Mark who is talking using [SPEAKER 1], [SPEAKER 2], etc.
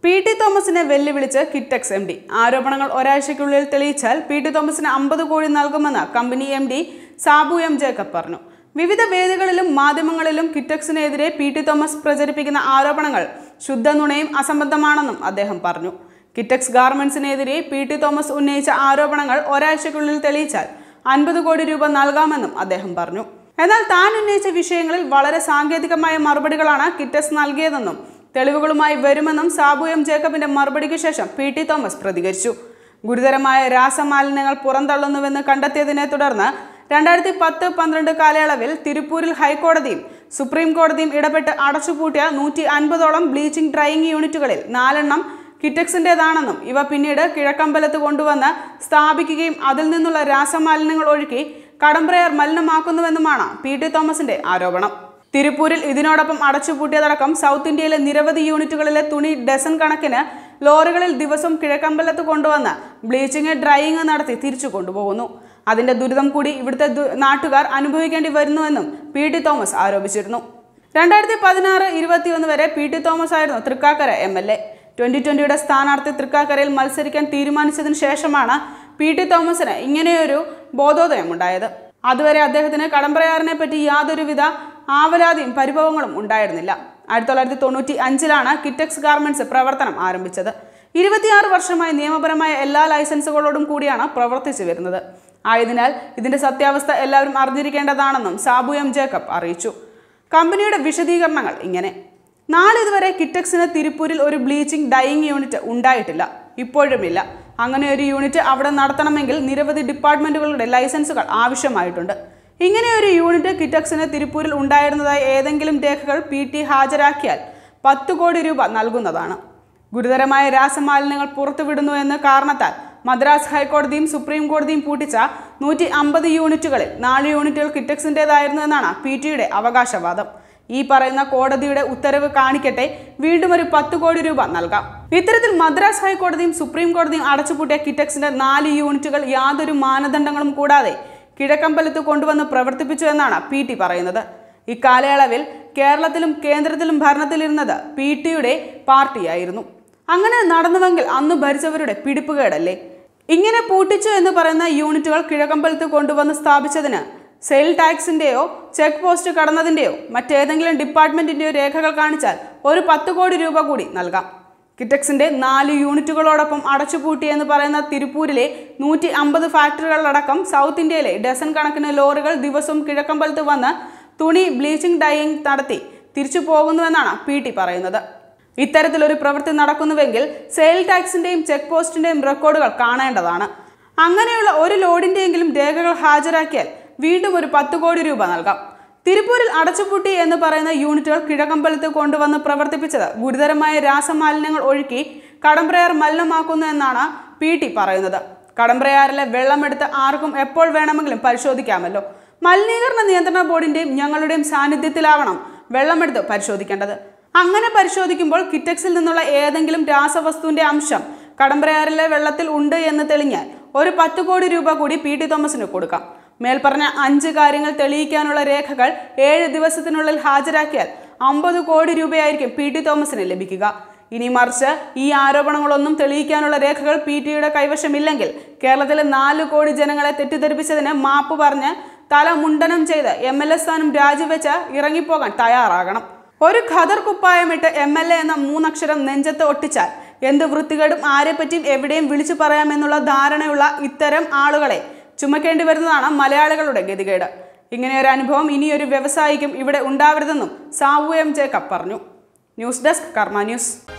[SPEAKER 1] P T തോമസിനെ വെല്ലുവിളിച്ച് Kitex M D ആരോപണങ്ങൾ ഒരാഴ്ചയ്ക്കുള്ളിൽ തെളിയിച്ചാൽ പി ടി തോമസിന് അമ്പത് കോടി നൽകുമെന്ന് company M D Sabu M Jacob പറഞ്ഞു വിവിധ വേദികളിലും മാധ്യമങ്ങളിലും കിറ്റക്സിനെതിരെ പി ടി തോമസ് പ്രചരിപ്പിക്കുന്ന ആരോപണങ്ങൾ ശുദ്ധ നുണയും അസംബന്ധമാണെന്നും അദ്ദേഹം പറഞ്ഞു കിറ്റക്സ് ഗാർമെന്റ്സിനെതിരെ പി ടി തോമസ് ഉന്നയിച്ച ആരോപണങ്ങൾ ഒരാഴ്ചയ്ക്കുള്ളിൽ തെളിയിച്ചാൽ അൻപത് കോടി രൂപ നൽകാമെന്നും അദ്ദേഹം പറഞ്ഞു എന്നാൽ താൻ ഉന്നയിച്ച വിഷയങ്ങളിൽ വളരെ സാങ്കേതികമായ മറുപടികളാണ് കിറ്റക്സ് നൽകിയതെന്നും തെളിവുകളുമായി വരുമെന്നും സാബു എം ജേക്കബിന്റെ മറുപടിക്ക് ശേഷം പി ടി തോമസ് പ്രതികരിച്ചു ഗുരുതരമായ രാസമാലിന്യങ്ങൾ പുറന്തള്ളുന്നുവെന്ന് കണ്ടെത്തിയതിനെ തുടർന്ന് രണ്ടായിരത്തി പത്ത് പന്ത്രണ്ട് കാലയളവിൽ തിരുപ്പൂരിൽ ഹൈക്കോടതിയും സുപ്രീം കോടതിയും ഇടപെട്ട് അടച്ചുപൂട്ടിയ നൂറ്റി അൻപതോളം ബ്ലീച്ചിംഗ് ഡ്രൈയിങ് യൂണിറ്റുകളിൽ നാലെണ്ണം കിറ്റക്സിൻ്റെതാണെന്നും ഇവ പിന്നീട് കിഴക്കമ്പലത്ത് കൊണ്ടുവന്ന് സ്ഥാപിക്കുകയും അതിൽ നിന്നുള്ള രാസമാലിന്യങ്ങൾ ഒഴുക്കി കടമ്പ്രയാർ മലിനമാക്കുന്നുവെന്നുമാണ് പി ടി തോമസിന്റെ ആരോപണം തിരുപ്പൂരിൽ ഇതിനോടൊപ്പം അടച്ചുപൂട്ടിയതടക്കം സൗത്ത് ഇന്ത്യയിലെ നിരവധി യൂണിറ്റുകളിലെ തുണി ഡസൻ കണക്കിന് ലോറികളിൽ ദിവസം കിഴക്കമ്പലത്ത് കൊണ്ടുവന്ന് ബ്ലീച്ചിങ് ഡ്രൈയിങ് നടത്തി തിരിച്ചു കൊണ്ടുപോകുന്നു അതിന്റെ ദുരിതം കൂടി ഇവിടുത്തെ ദു- നാട്ടുകാർ അനുഭവിക്കേണ്ടി വരുന്നുവെന്നും പി ടി തോമസ് ആരോപിച്ചിരുന്നു രണ്ടായിരത്തി പതിനാറ് ഇരുപത്തിയൊന്ന് വരെ പി ടി തോമസ് ആയിരുന്നു Thrikkakara M L A twenty ട്വന്റിയുടെ സ്ഥാനാർത്ഥി തൃക്കാക്കരയിൽ മത്സരിക്കാൻ തീരുമാനിച്ചതിന് ശേഷമാണ് പി ടി തോമസിന് ഇങ്ങനെയൊരു ബോധോദയം ഉണ്ടായത് അതുവരെ അദ്ദേഹത്തിന് കടമ്പ്രയാറിനെ പറ്റി യാതൊരുവിധ ആവലാതിയും പരിഭവങ്ങളും ഉണ്ടായിരുന്നില്ല ആയിരത്തി തൊള്ളായിരത്തി തൊണ്ണൂറ്റി അഞ്ചിലാണ് കിറ്റക്സ് ഗാർമെന്റ്സ് പ്രവർത്തനം ആരംഭിച്ചത് ഇരുപത്തിയാറ് വർഷമായി നിയമപരമായ എല്ലാ ലൈസൻസുകളോടും കൂടിയാണ് പ്രവർത്തിച്ചു വരുന്നത് ആയതിനാൽ ഇതിന്റെ സത്യാവസ്ഥ എല്ലാവരും അറിഞ്ഞിരിക്കേണ്ടതാണെന്നും സാബു എം ജേക്കബ് അറിയിച്ചു കമ്പനിയുടെ വിശദീകരണങ്ങൾ ഇങ്ങനെ നാളിതുവരെ കിറ്റക്സിന് തിരുപ്പൂരിൽ ഒരു ബ്ലീച്ചിങ് ഡൈയിങ് യൂണിറ്റ് ഉണ്ടായിട്ടില്ല ഇപ്പോഴുമില്ല അങ്ങനെ ഒരു യൂണിറ്റ് അവിടെ നടത്തണമെങ്കിൽ നിരവധി ഡിപ്പാർട്ട്മെന്റുകളുടെ ലൈസൻസുകൾ ആവശ്യമായിട്ടുണ്ട് ഇങ്ങനെ ഒരു യൂണിറ്റ് കിറ്റക്സിന് തിരുപ്പൂരിൽ ഉണ്ടായിരുന്നതായി ഏതെങ്കിലും രേഖകൾ പി ടി ഹാജരാക്കിയാൽ പത്ത് കോടി രൂപ നൽകുന്നതാണ് ഗുരുതരമായ രാസമാലിന്യങ്ങൾ പുറത്തുവിടുന്നു എന്ന കാരണത്താൽ മദ്രാസ് ഹൈക്കോടതിയും സുപ്രീം കോടതിയും പൂട്ടിച്ച നൂറ്റി അമ്പത് യൂണിറ്റുകളിൽ നാല് യൂണിറ്റുകൾ കിറ്റക്സിൻ്റെതായിരുന്നു എന്നാണ് പി ടിയുടെ അവകാശവാദം ഈ പറയുന്ന കോടതിയുടെ ഉത്തരവ് കാണിക്കട്ടെ വീണ്ടും ഒരു പത്ത് കോടി രൂപ നൽകാം ഇത്തരത്തിൽ മദ്രാസ് ഹൈക്കോടതിയും സുപ്രീം കോടതിയും അടച്ചുപൂട്ടിയ കിറ്റക്സിന്റെ നാല് യൂണിറ്റുകൾ യാതൊരു മാനദണ്ഡങ്ങളും കൂടാതെ കിഴക്കമ്പലത്ത് കൊണ്ടുവന്ന് പ്രവർത്തിപ്പിച്ചു എന്നാണ് പി ടി പറയുന്നത് ഇക്കാലയളവിൽ കേരളത്തിലും കേന്ദ്രത്തിലും ഭരണത്തിലിരുന്നത് പി ടിയുടെ പാർട്ടിയായിരുന്നു അങ്ങനെ നടന്നുവെങ്കിൽ അന്ന് ഭരിച്ചവരുടെ പിടിപ്പുകേടല്ലേ ഇങ്ങനെ പൂട്ടിച്ചു എന്ന് പറയുന്ന യൂണിറ്റുകൾ കിഴക്കമ്പലത്ത് കൊണ്ടുവന്ന് സ്ഥാപിച്ചതിന് സെയിൽ ടാക്സിന്റെയോ ചെക്ക് പോസ്റ്റ് കടന്നതിന്റെയോ മറ്റേതെങ്കിലും ഡിപ്പാർട്ട്മെന്റിന്റെയോ രേഖകൾ കാണിച്ചാൽ ഒരു പത്ത് കോടി രൂപ കൂടി നൽകാം കിറ്റക്സിന്റെ നാല് യൂണിറ്റുകളോടൊപ്പം അടച്ചുപൂട്ടി എന്ന് പറയുന്ന തിരുപ്പൂരിലെ നൂറ്റി അമ്പത് ഫാക്ടറികളടക്കം സൗത്ത് ഇന്ത്യയിലെ ഡസൻ കണക്കിന് ലോറികൾ ദിവസവും കിഴക്കമ്പലത്ത് വന്ന് തുണി ബ്ലീച്ചിങ് ഡൈയിങ് നടത്തി തിരിച്ചു പോകുന്നുവെന്നാണ് പി ടി പറയുന്നത് ഇത്തരത്തിലൊരു പ്രവൃത്തി നടക്കുന്നുവെങ്കിൽ സെയിൽ ടാക്സിന്റെയും ചെക്ക് പോസ്റ്റിന്റെയും റെക്കോർഡുകൾ കാണേണ്ടതാണ് അങ്ങനെയുള്ള ഒരു ലോഡിന്റെയെങ്കിലും രേഖകൾ ഹാജരാക്കിയാൽ വീണ്ടും ഒരു പത്ത് കോടി രൂപ നൽകാം തിരുപ്പൂരിൽ അടച്ചുപൂട്ടി എന്ന് പറയുന്ന യൂണിറ്റുകൾ കിഴക്കമ്പലത്ത് കൊണ്ടുവന്ന് പ്രവർത്തിപ്പിച്ചത് ഗുരുതരമായ രാസമാലിന്യങ്ങൾ ഒഴുക്കി കടമ്പ്രയാർ മലിനമാക്കുന്നു എന്നാണ് പി ടി പറയുന്നത് കടമ്പ്രയാറിലെ വെള്ളമെടുത്ത് ആർക്കും എപ്പോൾ വേണമെങ്കിലും പരിശോധിക്കാമല്ലോ മലിനീകരണ നിയന്ത്രണ ബോർഡിന്റെയും ഞങ്ങളുടെയും സാന്നിധ്യത്തിലാവണം വെള്ളമെടുത്ത് പരിശോധിക്കേണ്ടത് അങ്ങനെ പരിശോധിക്കുമ്പോൾ കിറ്റക്സിൽ നിന്നുള്ള ഏതെങ്കിലും രാസവസ്തുവിന്റെ അംശം കടമ്പ്രയാറിലെ വെള്ളത്തിൽ ഉണ്ട് എന്ന് തെളിഞ്ഞാൽ ഒരു പത്ത് കോടി രൂപ കൂടി പി ടി തോമസിന് കൊടുക്കാം മേൽപ്പറഞ്ഞ അഞ്ച് കാര്യങ്ങൾ തെളിയിക്കാനുള്ള രേഖകൾ ഏഴ് ദിവസത്തിനുള്ളിൽ ഹാജരാക്കിയാൽ അമ്പത് കോടി രൂപയായിരിക്കും പി ടി തോമസിന് ലഭിക്കുക ഇനി മറിച്ച് ഈ ആരോപണങ്ങളൊന്നും തെളിയിക്കാനുള്ള രേഖകൾ പി ടിയുടെ കൈവശമില്ലെങ്കിൽ കേരളത്തിലെ നാല് കോടി ജനങ്ങളെ തെറ്റിദ്ധരിപ്പിച്ചതിന് മാപ്പ് പറഞ്ഞ് തല മുണ്ടനം ചെയ്ത് എം എൽ എ സ്ഥാനം രാജിവെച്ച് ഇറങ്ങിപ്പോകാൻ തയ്യാറാകണം ഒരു ഖദർ കുപ്പായമിട്ട് എം എൽ എ എന്ന മൂന്നക്ഷരം നെഞ്ചത്ത് ഒട്ടിച്ചാൽ എന്ത് വൃത്തികേടും ആരെപ്പറ്റിയും എവിടെയും വിളിച്ചു പറയാമെന്നുള്ള ധാരണയുള്ള ഇത്തരം ആളുകളെ ചുമക്കേണ്ടി വരുന്നതാണ് മലയാളികളുടെ ഗതികേട് ഇങ്ങനെയൊരു അനുഭവം ഇനിയൊരു വ്യവസായിക്കും ഇവിടെ ഉണ്ടാവരുതെന്നും സാവു എം ജേക്കബ് പറഞ്ഞു ന്യൂസ് ഡെസ്ക് കർമ്മ ന്യൂസ്